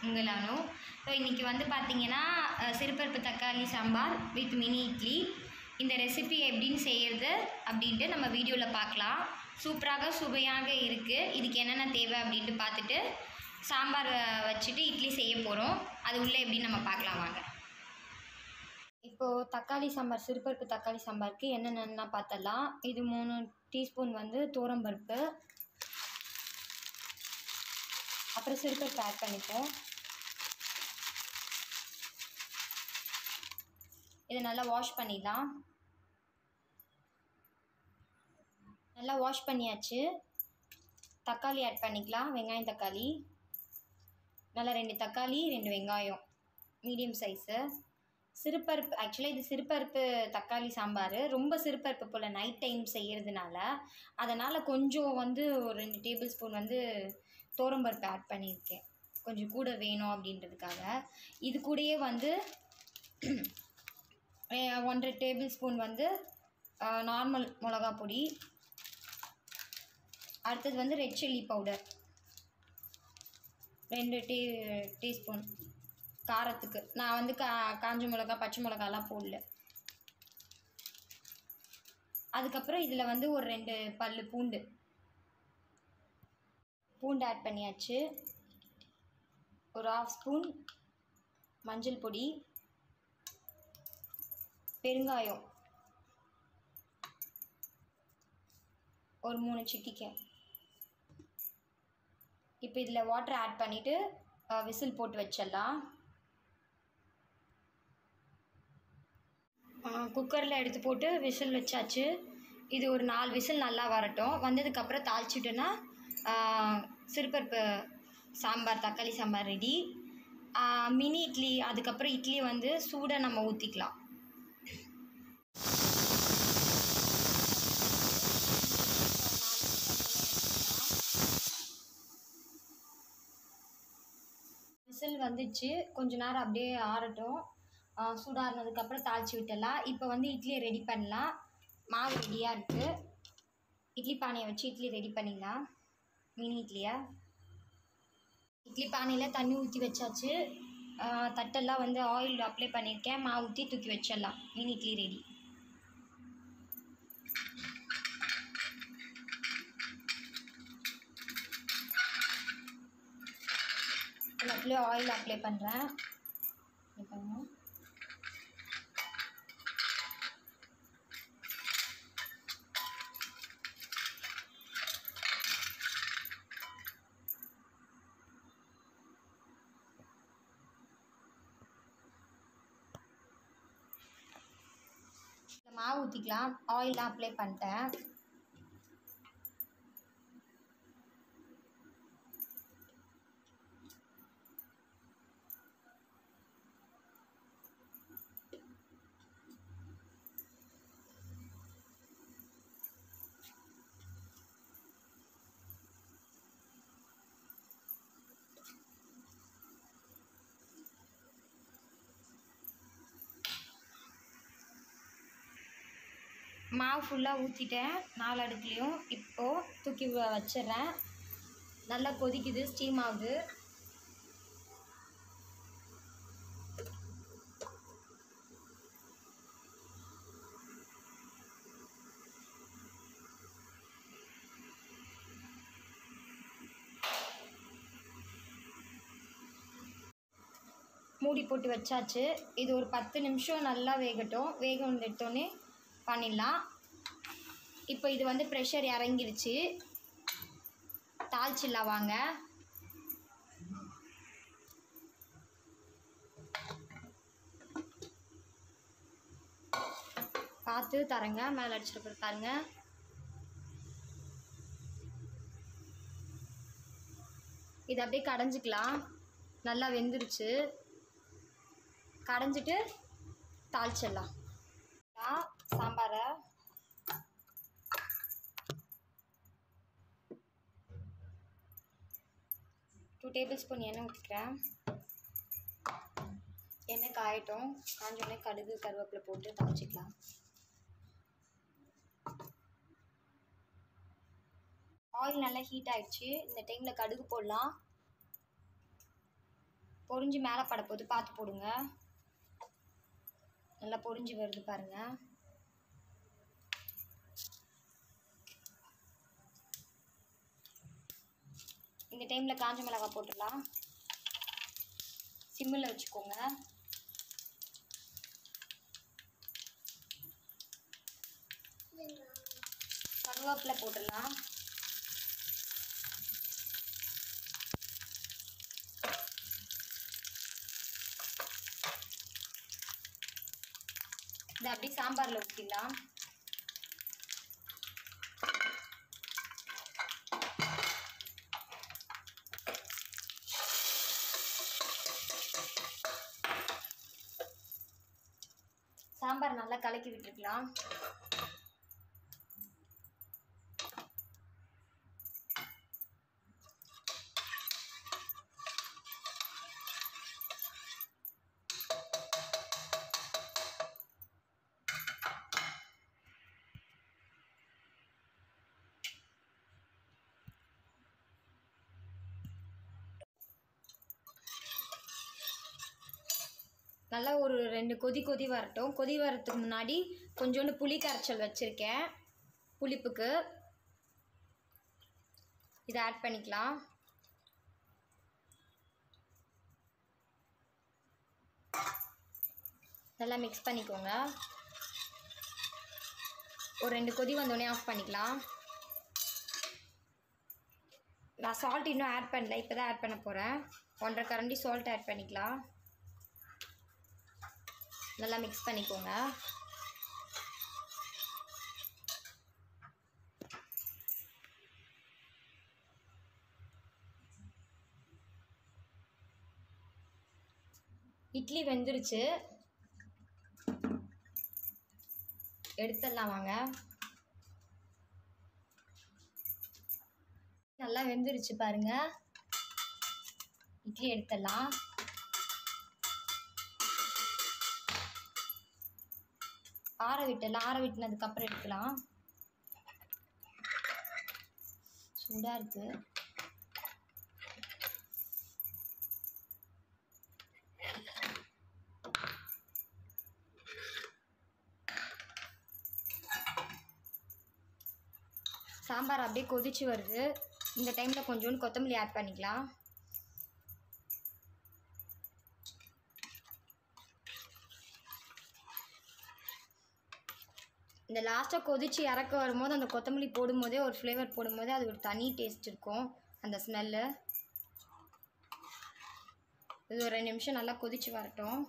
உங்களானோ so இன்றைக்கி வந்து பார்த்தீங்கன்னா அஹ், சிறுபருப்பு தக்காளி சாம்பார் வித் மினி இட்லி இந்த ரெசிபி எப்படின்னு செய்கிறது அப்படின்ட்டு நம்ம வீடியோவில் பார்க்கலாம் சூப்பராக சுவையாக இருக்குது இதுக்கு என்னென்ன தேவை அப்படின்ட்டு பார்த்துட்டு சாம்பார் அஹ், வச்சுட்டு இட்லி செய்ய போகிறோம் அது உள்ளே எப்படின்னு நம்ம பார்க்கலாம் வாங்க இப்போது தக்காளி சாம்பார் சிறுபருப்பு தக்காளி சாம்பாருக்கு என்னென்னா பார்த்தலாம் இது மூணு டீஸ்பூன் வந்து பருப்பு அப்புறம் சிறுபருப்பு ஆட் பண்ணிப்போம் இதை நல்லா வாஷ் பண்ணிடலாம் நல்லா வாஷ் பண்ணியாச்சு தக்காளி ஆட் பண்ணிக்கலாம் வெங்காயம் தக்காளி நல்லா ரெண்டு தக்காளி ரெண்டு வெங்காயம் மீடியம் சைஸு சிறுபருப்பு ஆக்சுவலாக இது சிறுபருப்பு தக்காளி சாம்பார் ரொம்ப சிறுபருப்பு போல் நைட் டைம் செய்கிறதுனால அதனால் கொஞ்சம் வந்து ஒரு ரெண்டு டேபிள் ஸ்பூன் வந்து தோரம்பருப்பு ஆட் பண்ணியிருக்கேன் கொஞ்சம் கூட வேணும் அப்படின்றதுக்காக இது கூடயே வந்து அஹ், ஒன்றரை டேபிள் ஸ்பூன் வந்து நார்மல் மிளகா பொடி அடுத்தது வந்து ரெட் சில்லி பவுடர் ரெண்டு டீ டீஸ்பூன் காரத்துக்கு நான் வந்து கா காஞ்ச மிளகா பச்சை மிளகாலாம் போடல அதுக்கப்புறம் இதில் வந்து ஒரு ரெண்டு பல்லு பூண்டு பூண்டு ஆட் பண்ணியாச்சு ஒரு ஆஃப் ஸ்பூன் மஞ்சள் பொடி பெருங்காயம் ஒரு மூணு சிட்டிக்கை இப்போ இதில் வாட்டர் ஆட் பண்ணிவிட்டு விசில் போட்டு வச்சிடலாம் குக்கரில் எடுத்து போட்டு விசில் வச்சாச்சு இது ஒரு நாலு விசில் நல்லா வரட்டும் வந்ததுக்கப்புறம் தாளிச்சிட்டோன்னா சிறுபருப்பு சாம்பார் தக்காளி சாம்பார் ரெடி மினி இட்லி அதுக்கப்புறம் இட்லி வந்து சூடாக நம்ம ஊற்றிக்கலாம் விசில் வந்துச்சு கொஞ்ச நேரம் அப்படியே ஆறட்டும் ஆ, சூடாறினதுக்கப்புறம் தாளித்து விட்டுடலாம் இப்போ வந்து இட்லியை ரெடி பண்ணலாம் மாவு ரெடியாக இருக்குது இட்லி பானையை வச்சு இட்லி ரெடி பண்ணிடலாம் மினி இட்லியை இட்லி பானையில் தண்ணி ஊற்றி வச்சாச்சு ஆ, தட்டெல்லாம் வந்து ஆயில் அப்ளை பண்ணியிருக்கேன் மாவு ஊற்றி தூக்கி வச்சிடலாம் மினி இட்லி ரெடி எல்லாத்துலேயும் ஆயில் அப்ளை பண்ணுறேன் பாருங்க இந்த மாவு ஊற்றிக்கலாம் ஆயிலாம் அப்ளை பண்ணிட்டேன் மாவு ஃபுல்லாக ஊற்றிட்டேன் நாலு அடுக்குலையும் இப்போது தூக்கி வ- வச்சிடுறேன் நல்லா கொதிக்குது ஸ்டீம் ஆகுது மூடி போட்டு வச்சாச்சு இது ஒரு பத்து நிமிஷம் நல்லா வேகட்டும் வேக வந்துட்டோன்னே பண்ணிடலாம் இப்போ இது வந்து ப்ரெஷர் இறங்கிருச்சு தாளிச்சிடலாம் வாங்க பார்த்து தரேங்க மேலே அடிச்சிட்டு பாருங்க இது அப்படியே கடைஞ்சிக்கலாம் நல்லா வெந்துருச்சு கடைஞ்சிட்டு தாளிச்சிடலாம் சாம்பாரை டூ டேபிள் ஸ்பூன் எண்ணெய் ஊற்றிக்கிறேன் எண்ணெய் காயட்டும் காஞ்சோடனே கடுகு கருவேப்பிலை போட்டு தாளிச்சிக்கலாம் ஆயில் நல்லா ஹீட் ஆயிடுச்சு இந்த டைமில் கடுகு போடலாம் பொரிஞ்சு மேலே பட போது பார்த்து போடுங்க நல்லா பொரிஞ்சு வருது பாருங்க இந்த டைமில் காஞ்ச மிளகாய் போட்டுடலாம் சிம்மில் வச்சுக்கோங்க கருவேப்பிலை போட்டுடலாம் இதை அப்படியே சாம்பாரில் ஊற்றிடலாம் சாம்பார் நல்லா கலக்கி விட்டுருக்கலாம் நல்லா ஒரு ரெண்டு கொதி கொதி வரட்டும் கொதி வரத்துக்கு முன்னாடி கொஞ்சோண்டு புளி கரைச்சல் வச்சுருக்கேன் புளிப்புக்கு இதை ஆட் பண்ணிக்கலாம் நல்லா மிக்ஸ் பண்ணிக்கோங்க ஒரு ரெண்டு கொதி வந்தோடனே ஆஃப் பண்ணிக்கலாம் நான் சால்ட் இன்னும் ஆட் பண்ணல இப்போ தான் ஆட் பண்ண போகிறேன் ஒன்றரை கரண்டி சால்ட் ஆட் பண்ணிக்கலாம் நல்லா மிக்ஸ் பண்ணிக்கோங்க இட்லி வெந்துருச்சு எடுத்துடலாம் வாங்க நல்லா வெந்துருச்சு பாருங்க இட்லி எடுத்துடலாம் ஆற விட்டலாம் ஆற விட்டுனதுக்கப்புறம் எடுக்கலாம் சூடாக இருக்கு சாம்பார் அப்படியே கொதிச்சு வருது இந்த டைமில் கொஞ்சோண்டு கொத்தமல்லி ஆட் பண்ணிக்கலாம் இந்த லாஸ்ட்டாக கொதிச்சு இறக்க வரும்போது அந்த கொத்தமல்லி போடும்போதே ஒரு ஃப்ளேவர் போடும்போதே அது ஒரு தனி டேஸ்ட் இருக்கும் அந்த ஸ்மெல்லு இது ஒரு ரெண்டு நிமிஷம் நல்லா கொதிச்சு வரட்டும்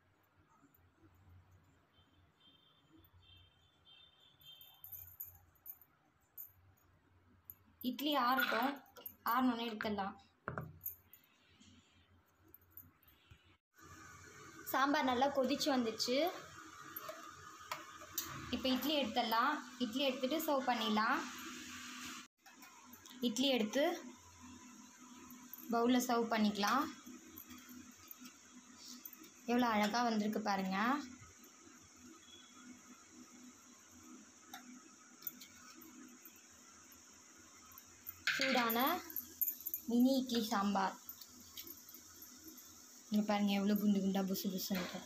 இட்லி ஆறட்டும் ஆறினோடனே எடுத்துடலாம் சாம்பார் நல்லா கொதிச்சு வந்துச்சு இப்போ இட்லி எடுத்துடலாம் இட்லி எடுத்துட்டு சர்வ் பண்ணிடலாம் இட்லி எடுத்து பவுலில் சர்வ் பண்ணிக்கலாம் எவ்வளோ அழகாக வந்திருக்கு பாருங்க சூடான மினி இட்லி சாம்பார் இங்கே பாருங்கள் எவ்வளோ குண்டு குண்டாக புசு புசுன்ட்டு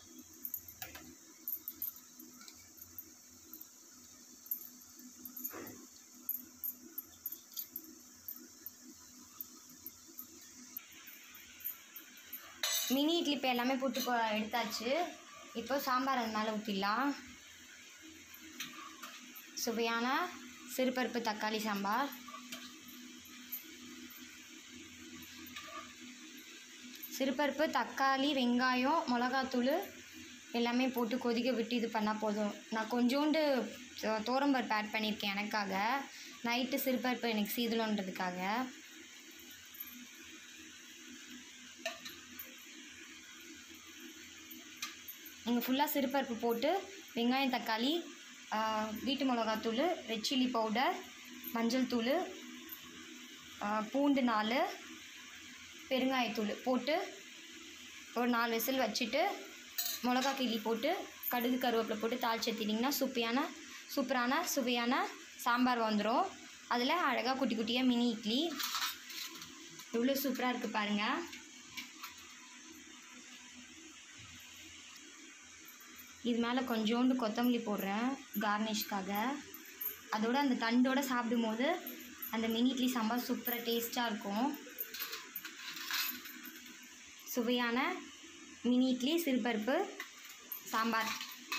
மினி இட்லி இப்போ எல்லாமே போட்டு போ எடுத்தாச்சு இப்போ சாம்பார் அது மேலே ஊற்றிடலாம் சுவையான சிறுபருப்பு தக்காளி சாம்பார் சிறுபருப்பு தக்காளி வெங்காயம் மிளகாத்தூள் எல்லாமே போட்டு கொதிக்க விட்டு இது பண்ணால் போதும் நான் கொஞ்சோண்டு தோ- தோரம்பருப்பு ஆட் பண்ணியிருக்கேன் எனக்காக நைட்டு சிறுபருப்பு எனக்கு சீதளன்றதுக்காக நீங்கள் ஃபுல்லாக சிறுபருப்பு போட்டு வெங்காயம் தக்காளி ஆ, வீட்டு மிளகாத்தூள் ரெட் சில்லி பவுடர் மஞ்சள் தூள் ஆ, பூண்டு நாலு பெருங்காயத்தூள் போட்டு ஒரு நாலு விசில் வச்சுட்டு மிளகா கிள்ளி போட்டு கடுகு கருவேப்பிலை போட்டு தாளிச்சு எடுத்திட்டிங்கன்னா சூப்பையான சூப்பரான சுவையான சாம்பார் வந்துடும் அதில் அழகாக குட்டி குட்டியாக மினி இட்லி எவ்வளோ சூப்பராக இருக்குது பாருங்கள் இது மேலே கொஞ்சோண்டு கொத்தமல்லி போடுறேன் கார்னிஷ்காக அதோட அந்த தண்டோட சாப்பிடும்போது அந்த மினி இட்லி சாம்பார் சூப்பராக டேஸ்ட்டாக இருக்கும் சுவையான மினி இட்லி சிறுபருப்பு சாம்பார்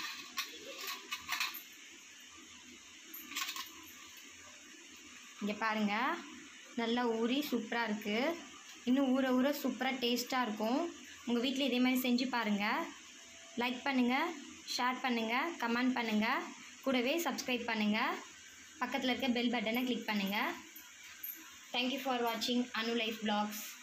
இங்கே பாருங்கள் நல்லா ஊறி சூப்பராக இருக்குது இன்னும் ஊற ஊற சூப்பராக டேஸ்ட்டாக இருக்கும் உங்கள் வீட்டில் இதே மாதிரி செஞ்சு பாருங்கள் லைக் பண்ணுங்கள் ஷேர் பண்ணுங்கள் கமெண்ட் பண்ணுங்கள் கூடவே சப்ஸ்கிரைப் பண்ணுங்கள் பக்கத்தில் இருக்க பெல் பட்டனை கிளிக் பண்ணுங்கள் தேங்க்யூ ஃபார் வாட்சிங் அனு லைஃப் பிளாக்ஸ்